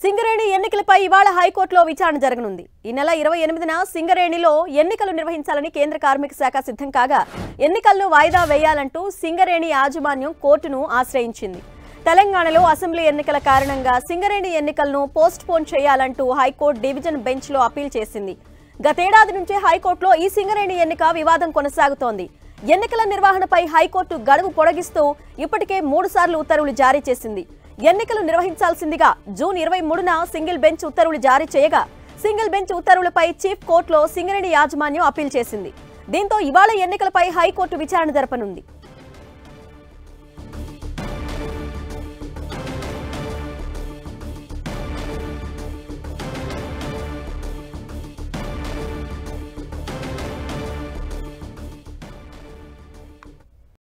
సింగరేణి ఎన్నికలపై ఇవాళ హైకోర్టులో విచారణ జరగనుంది ఈ నెల ఇరవై ఎనిమిదిన సింగరేణిలో ఎన్నికలు నిర్వహించాలని కేంద్ర కార్మిక శాఖ సిద్ధం కాగా ఎన్నికలను వాయిదా వేయాలంటూ సింగరేణి యాజమాన్యం కోర్టును ఆశ్రయించింది తెలంగాణలో అసెంబ్లీ ఎన్నికల కారణంగా సింగరేణి ఎన్నికలను పోస్ట్ పోన్ చేయాలంటూ హైకోర్టు డివిజన్ బెంచ్లో అప్పీల్ చేసింది గతేడాది నుంచే హైకోర్టులో ఈ సింగరేణి ఎన్నిక వివాదం కొనసాగుతోంది ఎన్నికల నిర్వహణపై హైకోర్టు గడువు పొడిగిస్తూ ఇప్పటికే మూడు సార్లు ఉత్తర్వులు జారీ చేసింది ఎన్నికలు నిర్వహించాల్సిందిగా జూన్ ఇరవై మూడున సింగిల్ బెంచ్ ఉత్తర్వులు జారీ చేయగా సింగిల్ బెంచ్ ఉత్తర్వులపై చీఫ్ కోర్టులో సింగరేణి యాజమాన్యం అప్పీల్ చేసింది దీంతో ఇవాళ ఎన్నికలపై హైకోర్టు విచారణ జరపనుంది